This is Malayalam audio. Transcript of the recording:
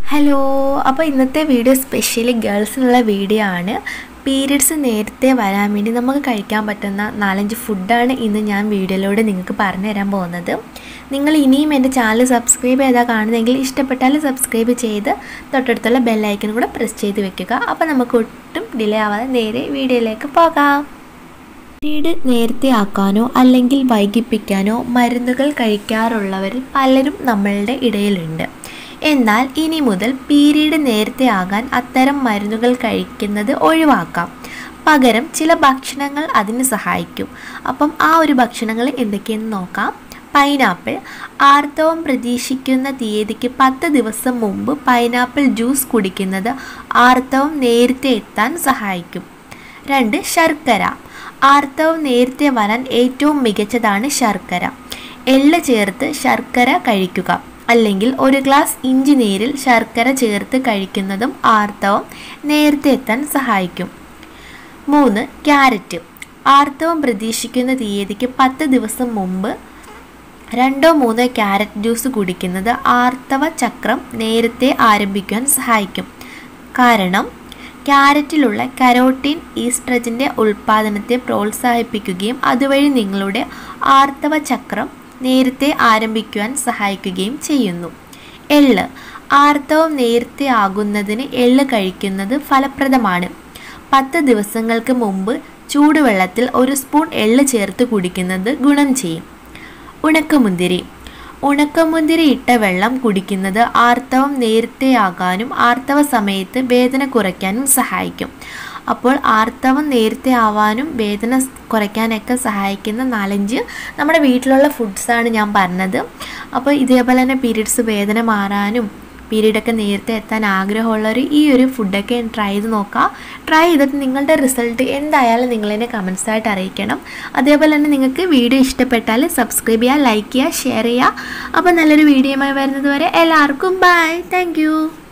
ഹലോ അപ്പോൾ ഇന്നത്തെ വീഡിയോ സ്പെഷ്യലി ഗേൾസിനുള്ള വീഡിയോ ആണ് പീരിയഡ്സ് നേരത്തെ വരാൻ വേണ്ടി നമുക്ക് കഴിക്കാൻ പറ്റുന്ന നാലഞ്ച് ഫുഡാണ് ഇന്ന് ഞാൻ വീഡിയോയിലൂടെ നിങ്ങൾക്ക് പറഞ്ഞു തരാൻ പോകുന്നത് നിങ്ങൾ ഇനിയും എൻ്റെ ചാനൽ സബ്സ്ക്രൈബ് ചെയ്താൽ കാണുന്നെങ്കിൽ ഇഷ്ടപ്പെട്ടാൽ സബ്സ്ക്രൈബ് ചെയ്ത് തൊട്ടടുത്തുള്ള ബെല്ലൈക്കനും കൂടെ പ്രസ് ചെയ്ത് വെക്കുക അപ്പോൾ നമുക്ക് ഒട്ടും ഡിലേ ആവാതെ നേരെ വീഡിയോയിലേക്ക് പോകാം പീരീഡ് നേരത്തെ ആക്കാനോ അല്ലെങ്കിൽ വൈകിപ്പിക്കാനോ മരുന്നുകൾ കഴിക്കാറുള്ളവരിൽ പലരും നമ്മളുടെ ഇടയിലുണ്ട് എന്നാൽ ഇനി മുതൽ പീരീഡ് നേരത്തെ ആകാൻ അത്തരം മരുന്നുകൾ കഴിക്കുന്നത് ഒഴിവാക്കാം പകരം ചില ഭക്ഷണങ്ങൾ അതിന് സഹായിക്കും അപ്പം ആ ഒരു ഭക്ഷണങ്ങൾ എന്തൊക്കെയെന്ന് നോക്കാം പൈനാപ്പിൾ ആർത്തവം പ്രതീക്ഷിക്കുന്ന തീയതിക്ക് പത്ത് ദിവസം മുമ്പ് പൈനാപ്പിൾ ജ്യൂസ് കുടിക്കുന്നത് ആർത്തവം നേരത്തെ എത്താൻ സഹായിക്കും രണ്ട് ശർക്കര ആർത്തവം നേരത്തെ വരാൻ ഏറ്റവും മികച്ചതാണ് ശർക്കര എള്ള് ചേർത്ത് ശർക്കര കഴിക്കുക അല്ലെങ്കിൽ ഒരു ഗ്ലാസ് ഇഞ്ചി നീരിൽ ശർക്കര ചേർത്ത് കഴിക്കുന്നതും ആർത്തവം നേരത്തെ എത്താൻ സഹായിക്കും മൂന്ന് ക്യാരറ്റ് ആർത്തവം പ്രതീക്ഷിക്കുന്ന തീയതിക്ക് പത്ത് ദിവസം മുമ്പ് രണ്ടോ മൂന്നോ ക്യാരറ്റ് ജ്യൂസ് കുടിക്കുന്നത് ആർത്തവ ചക്രം നേരത്തെ ആരംഭിക്കുവാൻ സഹായിക്കും കാരണം ക്യാരറ്റിലുള്ള കരോട്ടീൻ ഈസ്ട്രജൻ്റെ ഉൽപ്പാദനത്തെ പ്രോത്സാഹിപ്പിക്കുകയും അതുവഴി നിങ്ങളുടെ ആർത്തവ ചക്രം നേരത്തെ ആരംഭിക്കുവാൻ സഹായിക്കുകയും ചെയ്യുന്നു എള്ള് ആർത്തവം നേരത്തെ ആകുന്നതിന് എള്ള് കഴിക്കുന്നത് ഫലപ്രദമാണ് പത്ത് ദിവസങ്ങൾക്ക് മുമ്പ് ചൂടുവെള്ളത്തിൽ ഒരു സ്പൂൺ എള്ള് ചേർത്ത് കുടിക്കുന്നത് ഗുണം ചെയ്യും ഉണക്കമുന്തിരി ഉണക്കമുന്തിരി ഇട്ട വെള്ളം കുടിക്കുന്നത് ആർത്തവം നേരത്തെയാകാനും ആർത്തവ സമയത്ത് വേദന കുറയ്ക്കാനും സഹായിക്കും അപ്പോൾ ആർത്തവം നേരത്തെ ആവാനും വേദന കുറയ്ക്കാനൊക്കെ സഹായിക്കുന്ന നാലഞ്ച് നമ്മുടെ വീട്ടിലുള്ള ഫുഡ്സാണ് ഞാൻ പറഞ്ഞത് അപ്പോൾ ഇതേപോലെ തന്നെ പീരീഡ്സ് വേദന മാറാനും പീരീഡൊക്കെ നേരത്തെ എത്താൻ ആഗ്രഹമുള്ളവർ ഈ ഒരു ഫുഡൊക്കെ ട്രൈ ചെയ്ത് നോക്കുക ട്രൈ ചെയ്തിട്ട് നിങ്ങളുടെ റിസൾട്ട് എന്തായാലും നിങ്ങളെന്നെ കമൻസ് ആയിട്ട് അറിയിക്കണം അതേപോലെ തന്നെ നിങ്ങൾക്ക് വീഡിയോ ഇഷ്ടപ്പെട്ടാൽ സബ്സ്ക്രൈബ് ചെയ്യുക ലൈക്ക് ചെയ്യുക ഷെയർ ചെയ്യുക അപ്പോൾ നല്ലൊരു വീഡിയോയുമായി വരുന്നത് വരെ എല്ലാവർക്കും ബൈ താങ്ക്